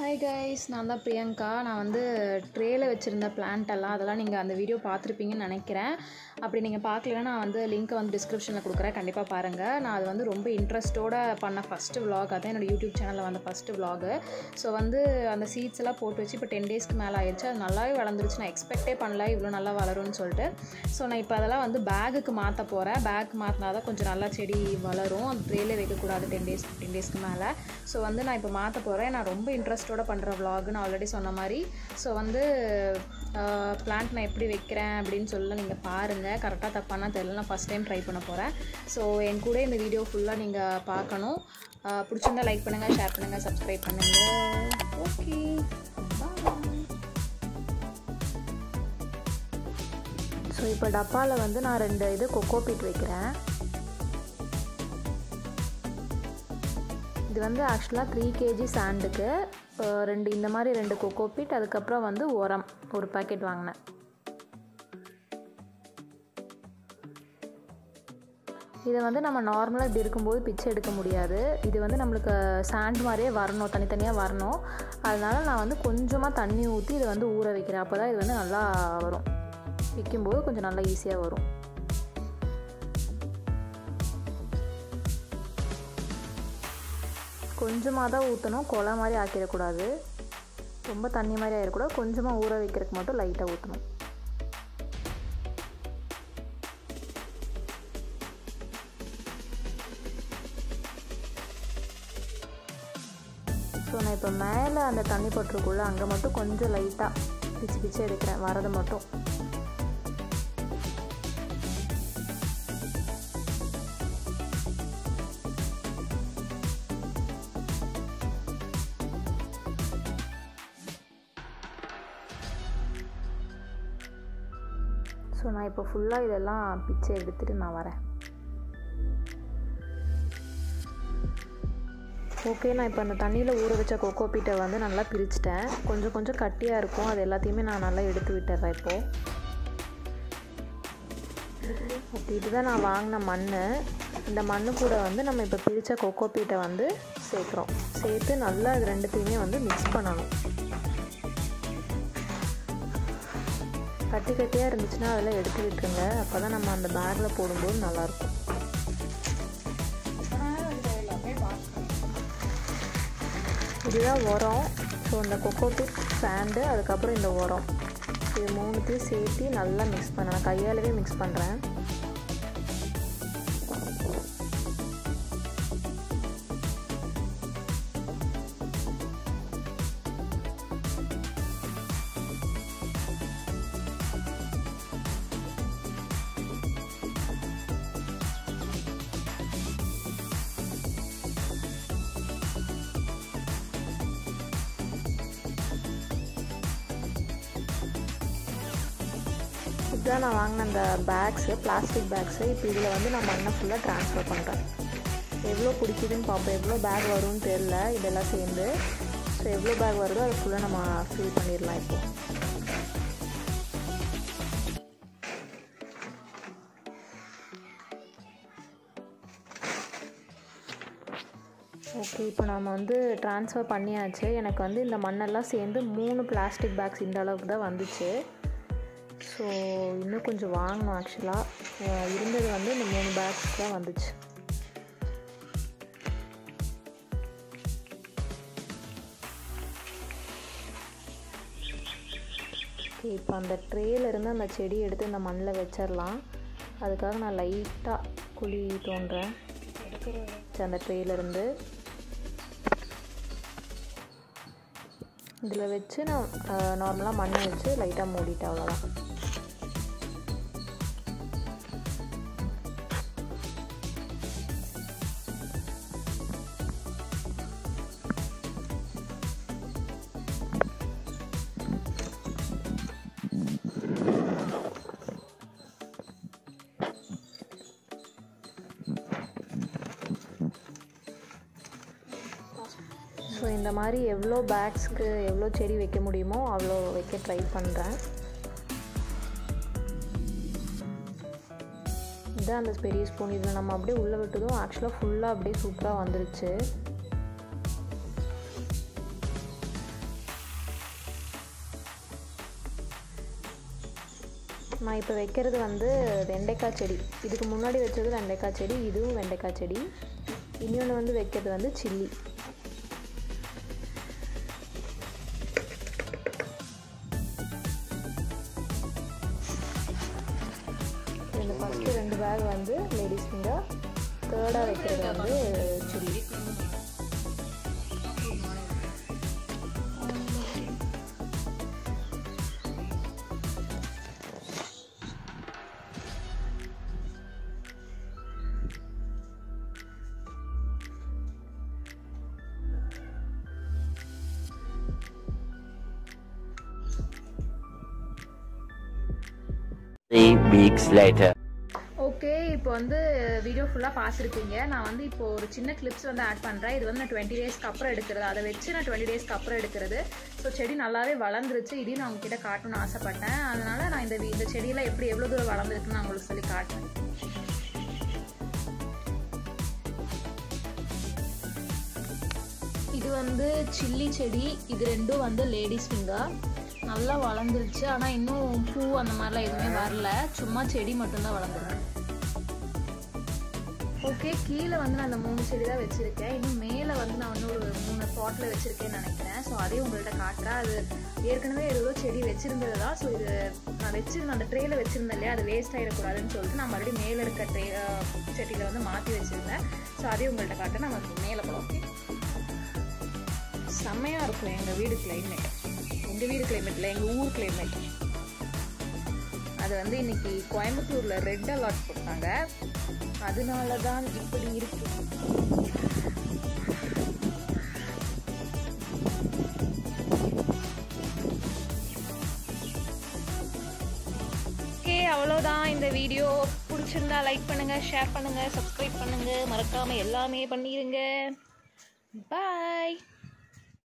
Hi guys நான் தான் பிரியங்கா நான் வந்து ட்ரேயில் வச்சுருந்த பிளான்ட் எல்லாம் அதெல்லாம் நீங்கள் அந்த வீடியோ பார்த்துருப்பீங்கன்னு நினைக்கிறேன் அப்படி நீங்கள் பார்க்கலன்னா நான் வந்து லிங்க்கை வந்து டிஸ்கிரிப்ஷனில் கொடுக்குறேன் கண்டிப்பாக பாருங்கள் நான் அது வந்து ரொம்ப இன்ட்ரெஸ்ட்டோட பண்ண ஃபஸ்ட்டு vlog அதான் என்னோடய யூடியூப் சேனலில் வந்த ஃபஸ்ட்டு vlog ஸோ வந்து அந்த சீட்ஸ் எல்லாம் போட்டு வச்சு இப்போ டென் டேஸ்க்கு மேலே ஆயிடுச்சு அது நல்லாவே வளர்ந்துருச்சு நான் எக்ஸ்பெக்டே பண்ணல இவ்வளோ நல்லா வளரும்னு சொல்லிட்டு ஸோ நான் இப்போ அதெல்லாம் வந்து பேகுக்கு மாற்ற போகிறேன் பேக் மாற்றினா தான் கொஞ்சம் நல்லா செடி வளரும் அது ட்ரேலே வைக்கக்கூடாது டென் டேஸ் ஃபிஃப்டீன் டேஸ்க்கு மேலே ஸோ வந்து நான் இப்போ மாற்ற போகிறேன் நான் ரொம்ப இன்ட்ரெஸ்ட்டோட பண்ணுற vlog நான் ஆல்ரெடி சொன்ன மாதிரி ஸோ வந்து பிளான்ட் நான் எப்படி வைக்கிறேன் அப்படின்னு சொல்ல நீங்கள் பாருங்கள் கரெக்டாக தப்பானா தெரியல நான் ஃபஸ்ட் டைம் ட்ரை பண்ண போகிறேன் ஸோ என் கூட இந்த வீடியோ ஃபுல்லாக நீங்கள் பார்க்கணும் ஆஹ் பிடிச்சிருந்தா லைக் பண்ணுங்கள் ஷேர் பண்ணுங்கள் சப்ஸ்கிரைப் பண்ணுங்கள் ஓகே ஸோ இப்போ டப்பாவில் வந்து நான் ரெண்டு இது கொக்கோ பீட் வைக்கிறேன் இது வந்து ஆக்சுவலாக த்ரீ கேஜி சாண்டுக்கு ரெண்டு இந்த மாதிரி ரெண்டு கொக்கோ பீட் அதுக்கப்புறம் வந்து உரம் ஒரு பாக்கெட் வாங்கினேன் இதை வந்து நம்ம நார்மலாக இப்படி இருக்கும்போது பிச்சை எடுக்க முடியாது இது வந்து நம்மளுக்கு சாண்ட் மாதிரியே வரணும் தனித்தனியாக வரணும் அதனால நான் வந்து கொஞ்சமாக தண்ணி ஊற்றி இதை வந்து ஊற வைக்கிறேன் அப்போ தான் இது வந்து நல்லா வரும் விற்கும்போது கொஞ்சம் நல்லா ஈஸியாக வரும் கொஞ்சமாக தான் ஊற்றணும் கொலை மாதிரி ஆக்கிடக்கூடாது ரொம்ப தண்ணி மாதிரி ஆகிடக்கூடாது கொஞ்சமாக ஊற வைக்கிறதுக்கு மட்டும் லைட்டாக ஊற்றணும் ஸோ நான் இப்போ மேலே அந்த தண்ணி பட்டுருக்குள்ள அங்கே மட்டும் கொஞ்சம் லைட்டாக பிச்சு பிச்சு எடுக்கிறேன் வரது மட்டும் ஸோ நான் இப்போ ஃபுல்லாக இதெல்லாம் பிச்சை எடுத்துகிட்டு நான் வரேன் ஓகே நான் இப்போ அந்த தண்ணியில் ஊற வச்ச கொக்கோ பீட்டை வந்து நல்லா பிரிச்சிட்டேன் கொஞ்சம் கொஞ்சம் கட்டியாக இருக்கும் அது எல்லாத்தையுமே நான் நல்லா எடுத்து விட்டுறேன் இப்போது ஓகே இதுதான் நான் வாங்கின மண் இந்த மண்ணு கூட வந்து நம்ம இப்போ பிரித்த கொக்கோ பீட்டை வந்து சேர்க்குறோம் சேர்த்து நல்லா இது ரெண்டுத்தையுமே வந்து மிக்ஸ் பண்ணணும் கட்டி கட்டியாக இருந்துச்சுன்னா அதெல்லாம் எடுத்து விட்டுருங்க அப்போ தான் நம்ம அந்த பேக்கில் போடும்போது நல்லாயிருக்கும் இதுதான் உரம் ஸோ இந்த கொக்கோ பீட் சாண்டு அதுக்கப்புறம் இந்த உரம் இது மூணுத்தையும் சேர்த்து நல்லா மிக்ஸ் பண்ண நான் கையாலவே மிக்ஸ் பண்ணுறேன் இதுதான் நான் வாங்கின அந்த பேக்ஸு பிளாஸ்டிக் பேக்ஸு இப்போ இதில் வந்து நான் மண்ணை ஃபுல்லாக ட்ரான்ஸ்ஃபர் பண்ணுறேன் எவ்வளோ பிடிக்குதுன்னு பார்ப்போம் எவ்வளோ பேக் வரும்னு தெரில இதெல்லாம் சேர்ந்து ஸோ எவ்வளோ பேக் வருதோ அதை ஃபுல்லாக நம்ம ஃபில் பண்ணிடலாம் இப்போ ஓகே இப்போ நம்ம வந்து ட்ரான்ஸ்ஃபர் பண்ணியாச்சு எனக்கு வந்து இந்த மண்ணெல்லாம் சேர்ந்து மூணு பிளாஸ்டிக் பேக்ஸ் இந்த அளவுக்கு தான் வந்துச்சு ஸோ இன்னும் கொஞ்சம் வாங்கணும் ஆக்சுவலாக இருந்தது வந்து இந்த மூணு பேக்ஸ் தான் வந்துச்சு ஓகே இப்போ அந்த ட்ரேலேருந்து அந்த செடி எடுத்து இந்த மண்ணில் வச்சிடலாம் அதுக்காக நான் லைட்டாக குழி தோன்றேன் அந்த ட்ரேலேருந்து இதில் வச்சு நான் நார்மலாக மண்ணை வச்சு லைட்டாக மூடிட்டேன் அவ்வளோதான் ஸோ இந்த மாதிரி எவ்வளோ பேக்ஸ்க்கு எவ்வளோ செடி வைக்க முடியுமோ அவ்வளோ வைக்க ட்ரை பண்ணுறேன் இதுதான் அந்த பெரிய ஸ்பூன் இதில் நம்ம அப்படியே உள்ளே விட்டதும் ஆக்சுவலாக ஃபுல்லாக அப்படியே சூப்பராக வந்துருச்சு நான் இப்போ வைக்கிறது வந்து வெண்டைக்காய் செடி இதுக்கு முன்னாடி வச்சது வெண்டைக்காய் செடி இதுவும் வெண்டைக்காய் செடி இன்னொன்று வந்து வைக்கிறது வந்து சில்லி இந்த ஃபஸ்ட்டு ரெண்டு பேக் வந்து லேடிஸ் ஃபிங்கர் தேர்டாக வைக்கிறது வந்து chilli Three weeks later. Okay இப்போ வந்து வீடியோ ஃபுல்லாக பார்த்துருப்பீங்க நான் வந்து இப்போ ஒரு சின்ன கிளிப்ஸ் வந்து ஆட் பண்ணுறேன் இது வந்து நான் டுவெண்ட்டி டேஸ்க்கு அப்புறம் எடுக்கிறது அதை வச்சு நான் டுவெண்ட்டி டேஸ்க்கு அப்புறம் எடுக்கிறது ஸோ செடி நல்லாவே வளர்ந்துருச்சு இதையும் நான் உங்ககிட்ட காட்டணும்னு ஆசைப்பட்டேன் அதனால நான் இந்த வி- இந்த செடியெல்லாம் எப்படி எவ்வளோ தூரம் வளர்ந்துருக்குன்னு நான் உங்களுக்கு சொல்லி காட்டுறேன் இது வந்து சில்லி செடி இது ரெண்டும் வந்து லேடிஸ் ஃபிங்கர் நல்லா வளர்ந்துருச்சு ஆனால் இன்னும் பூ அந்த மாதிரிலாம் எதுவுமே வரல சும்மா செடி மட்டும்தான் வளர்ந்துருக்கு ஓகே கீழே வந்து நான் அந்த மூணு செடி தான் வச்சுருக்கேன் இன்னும் மேலே வந்து நான் வந்து ஒரு மூணு பாட்டில் வச்சுருக்கேன்னு நினைக்கிறேன் ஸோ அதையும் உங்கள்கிட்ட காட்டுறேன் அது ஏற்கனவே ஏதோ செடி வச்சுருந்தது தான் ஸோ இது நான் வச்சிருந்தேன் அந்த ட்ரேயில் வச்சுருந்தேன் இல்லையா அது வேஸ்ட் ஆகிடக்கூடாதுன்னு சொல்லிட்டு நான் மறுபடியும் மேலே இருக்க ட்ரே செடியில் வந்து மாற்றி வச்சுருந்தேன் ஸோ அதையும் உங்கள்கிட்ட காட்டுறேன் நம்ம மேலே போகலாம் ஓகே செம்மையாக இருக்கும் எங்கள் வீடு கிளைமேட் எங்கள் வீடு கிளைமேட்டில் எங்கள் ஊர் கிளைமேட் அது வந்து இன்னைக்கு கோயம்புத்தூரில் ரெட் அலர்ட் போட்டாங்க அதனால தான் இப்படி இருக்கு ஓகே அவ்வளோதான் இந்த வீடியோ பிடிச்சிருந்தா லைக் பண்ணுங்கள் ஷேர் பண்ணுங்கள் சப்ஸ்கிரைப் பண்ணுங்கள் மறக்காமல் எல்லாமே பண்ணிடுங்க பாய்